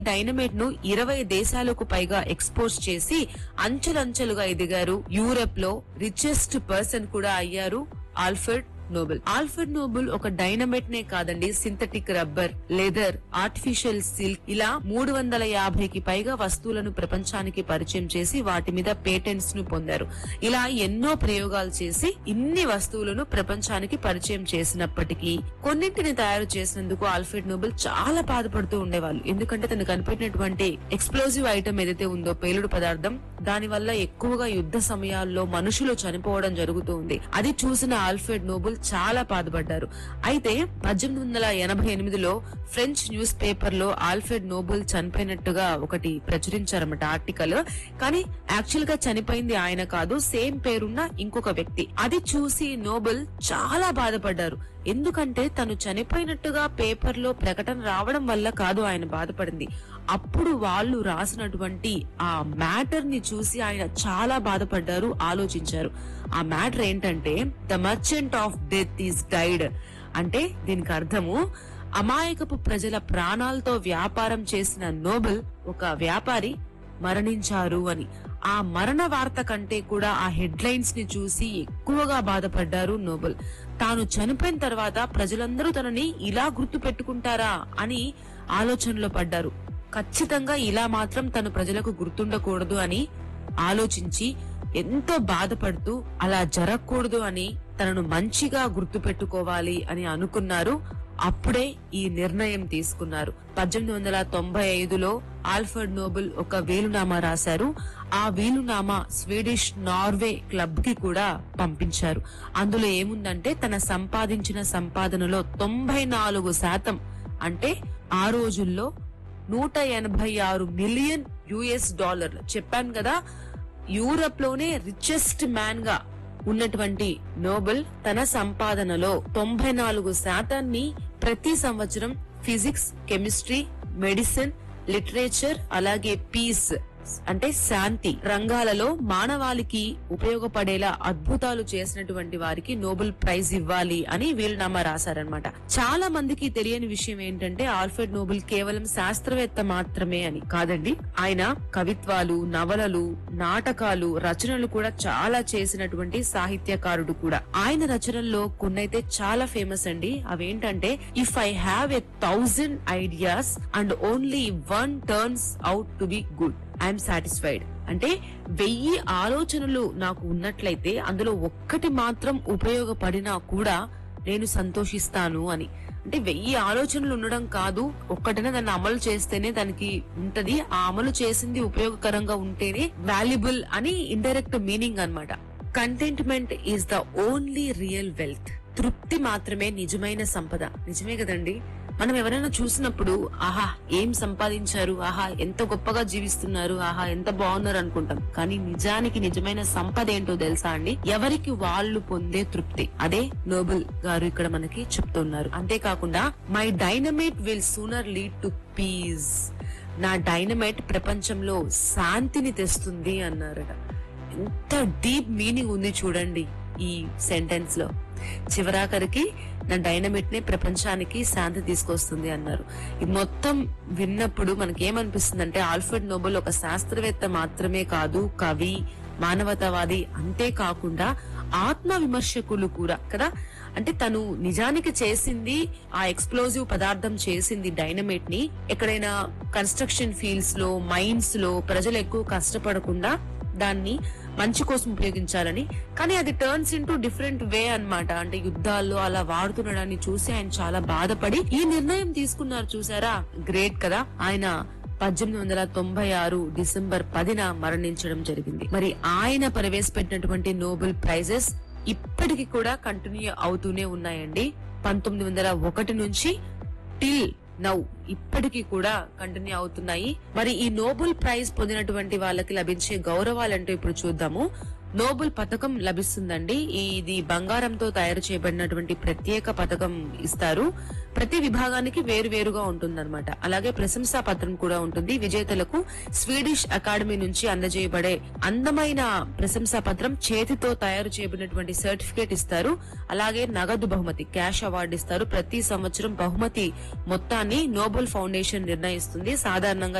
dynamite ను ఇరవై దేశాలకు పైగా ఎక్స్పోజ్ చేసి అంచెలంచెలుగా ఎదిగారు యూరప్ లో రిచెస్ట్ పర్సన్ కూడా అయ్యారు ఆల్ఫర్డ్ నోబెల్ ఆల్ఫర్డ్ నోబెల్ ఒక డైనమైట్ నే కాదండి synthetic rubber leather artificial silk ఇలా మూడు వందల యాభైకి పైగా వస్తువులను ప్రపంచానికి పరిచయం చేసి వాటి మీద పేటెంట్స్ ను పొందారు ఇలా ఎన్నో ప్రయోగాలు చేసి ఇన్ని వస్తువులను ప్రపంచానికి పరిచయం చేసినప్పటికీ కొన్నింటిని తయారు చేసినందుకు ఆల్ఫ్రెడ్ నోబెల్ చాలా బాధపడుతూ ఉండేవాళ్ళు ఎందుకంటే తను కనిపెట్టినటువంటి ఎక్స్ప్లోజివ్ ఐటమ్ ఏదైతే ఉందో పేలుడు పదార్థం దాని వల్ల ఎక్కువగా యుద్ధ సమయాల్లో మనుషులు చనిపోవడం జరుగుతూ ఉంది అది చూసిన ఆల్ఫ్రెడ్ నోబెల్ చాలా బాధపడ్డారు అయితే పద్దెనిమిది వందల ఎనభై ఎనిమిదిలో ఫ్రెంచ్ న్యూస్ పేపర్ లో ఆల్ఫ్రెడ్ నోబెల్ చనిపోయినట్టుగా ఒకటి ప్రచురించారన్నమాట ఆర్టికల్ కానీ యాక్చువల్ గా చనిపోయింది ఆయన కాదు సేమ్ పేరున్న ఇంకొక వ్యక్తి అది చూసి నోబెల్ చాలా బాధపడ్డారు ఎందుకంటే తను చనిపోయినట్టుగా పేపర్ లో ప్రకటన రావడం వల్ల కాదు ఆయన బాధపడింది అప్పుడు వాళ్ళు రాసినటువంటి ఆ మ్యాటర్ ని చూసి ఆయన చాలా బాధపడ్డారు ఆలోచించారు ఆ మ్యాటర్ ఏంటంటే the merchant of death is died అంటే దీనికి అర్థము అమాయకపు ప్రజల ప్రాణాలతో వ్యాపారం చేసిన నోబెల్ ఒక వ్యాపారి మరణించారు అని ఆ మరణ వార్త కంటే కూడా ఆ హెడ్లైన్స్ ని చూసి ఎక్కువగా బాధపడ్డారు నోబెల్ తాను చనిపోయిన తర్వాత ప్రజలందరూ తనని ఇలా గుర్తు పెట్టుకుంటారా అని ఆలోచనలో పడ్డారు ఖచ్చితంగా ఇలా మాత్రం తను ప్రజలకు గుర్తుండకూడదు అని ఆలోచించి ఎంతో బాధపడుతూ అలా జరగకూడదు అని తనను మంచిగా గుర్తు పెట్టుకోవాలి అని అనుకున్నారు అప్పుడే ఈ నిర్ణయం తీసుకున్నారు పద్దెనిమిది వందల తొంభై ఐదులో ఆల్ఫర్డ్ నోబెల్ ఒక వీలునామా రాశారు ఆ వీలునామా స్వీడిష్ నార్వే క్లబ్ కి కూడా పంపించారు అందులో ఏముందంటే తన సంపాదించిన సంపాదనలో తొంభై నాలుగు శాతం అంటే ఆ రోజుల్లో నూట ఎనభై ఆరు మిలియన్ యుఎస్ డాలర్లు చెప్పాను కదా యూరప్ లోనే రిచెస్ట్ మ్యాన్ గా ఉన్నటువంటి నోబెల్ తన సంపాదనలో తొంభై నాలుగు శాతాన్ని ప్రతి సంవత్సరం ఫిజిక్స్ కెమిస్ట్రీ మెడిసిన్ లిటరేచర్ అలాగే పీస్ అంటే శాంతి రంగాలలో మానవాళికి ఉపయోగపడేలా అద్భుతాలు చేసినటువంటి వారికి నోబెల్ ప్రైజ్ ఇవ్వాలి అని వీలునామా రాశారనమాట చాలా మందికి తెలియని విషయం ఏంటంటే ఆల్ఫ్రెడ్ నోబెల్ కేవలం శాస్త్రవేత్త మాత్రమే అని కాదండి ఆయన కవిత్వాలు నవలలు నాటకాలు రచనలు కూడా చాలా చేసినటువంటి సాహిత్యకారుడు కూడా ఆయన రచనల్లో కొన్నైతే చాలా ఫేమస్ అండి అవేంటంటే if I have a thousand ideas and only one turns out to be good I'm satisfied అంటే వెయ్యి ఆలోచనలు నాకు ఉన్నట్లయితే అందులో ఒక్కటి మాత్రం ఉపయోగపడినా కూడా నేను సంతోషిస్తాను అని అంటే వెయ్యి ఆలోచనలు ఉండడం కాదు ఒక్కటనే దాన్ని అమలు చేస్తేనే దానికి ఉంటది ఆ అమలు చేసింది ఉపయోగకరంగా ఉంటేనే వాల్యుబుల్ అని ఇండైరెక్ట్ మీనింగ్ అన్నమాట contentment is the only real wealth తృప్తి మాత్రమే నిజమైన సంపద నిజమే కదండి మనం ఎవరైనా చూసినప్పుడు ఆహా ఏం సంపాదించారు ఆహా ఎంత గొప్పగా జీవిస్తున్నారు ఆహా ఎంత బాగున్నారు అనుకుంటాం కానీ నిజానికి నిజమైన సంపద ఏంటో తెలుసా అండి ఎవరికి వాళ్ళు పొందే తృప్తి అదే నోబెల్ గారు ఇక్కడ మనకి చెప్తున్నారు అంతేకాకుండా my dynamite will sooner lead to peace నా డైనమైట్ ప్రపంచంలో శాంతిని తెస్తుంది అన్నారట ఎంత డీప్ మీనింగ్ ఉంది చూడండి ఈ సెంటెన్స్ లో చివరాఖరికి నా డైనమిట్ నే ప్రపంచానికి శాంతి తీసుకొస్తుంది అన్నారు ఇది మొత్తం విన్నప్పుడు మనకి ఏమనిపిస్తుంది అంటే ఆల్ఫ్రెడ్ నోబెల్ ఒక శాస్త్రవేత్త మాత్రమే కాదు కవి మానవతావాది అంతేకాకుండా ఆత్మ విమర్శకులు కూడా కదా అంటే తను నిజానికి చేసింది ఆ ఎక్స్ప్లోజివ్ పదార్థం చేసింది డైనమైట్ ని ఎక్కడైనా కన్స్ట్రక్షన్ ఫీల్డ్స్ లో మైన్స్ లో ప్రజలు ఎక్కువ కష్టపడకుండా దాన్ని మంచి కోసం ఉపయోగించాలని కానీ అది టర్న్స్ ఇంటూ డిఫరెంట్ వే అన్నమాట అంటే యుద్ధాల్లో అలా వాడుతుండడాన్ని చూసి ఆయన చాలా బాధపడి ఈ నిర్ణయం తీసుకున్నారు చూసారా గ్రేట్ కదా ఆయన పద్దెనిమిది వందల తొంభై ఆరు డిసెంబర్ పదిన మరణించడం జరిగింది మరి ఆయన ప్రవేశపెట్టినటువంటి నోబెల్ ప్రైజెస్ ఇప్పటికి కూడా కంటిన్యూ అవుతూనే ఉన్నాయండి పంతొమ్మిది వందల ఒకటి నుంచి టిల్ నౌ ఇప్పటికీ కూడా కంటిన్యూ అవుతున్నాయి మరి ఈ నోబెల్ ప్రైజ్ పొందినటువంటి వాళ్ళకి లభించే గౌరవాలంటూ ఇప్పుడు చూద్దాము నోబెల్ పథకం లభిస్తుందండి ఈ- ఇది బంగారంతో తయారు చేయబడినటువంటి ప్రత్యేక పథకం ఇస్తారు ప్రతి విభాగానికి వేరు వేరుగా ఉంటుందన్నమాట అలాగే ప్రశంసా పత్రం కూడా ఉంటుంది విజేతలకు స్వీడిష్ అకాడమీ నుంచి అందజేయబడే అందమైన ప్రశంసా పత్రం చేతితో తయారు చేయబడినటువంటి సర్టిఫికేట్ ఇస్తారు అలాగే నగదు బహుమతి క్యాష్ అవార్డు ఇస్తారు ప్రతి సంవత్సరం బహుమతి మొత్తాన్ని నోబెల్ ఫౌండేషన్ నిర్ణయిస్తుంది సాధారణంగా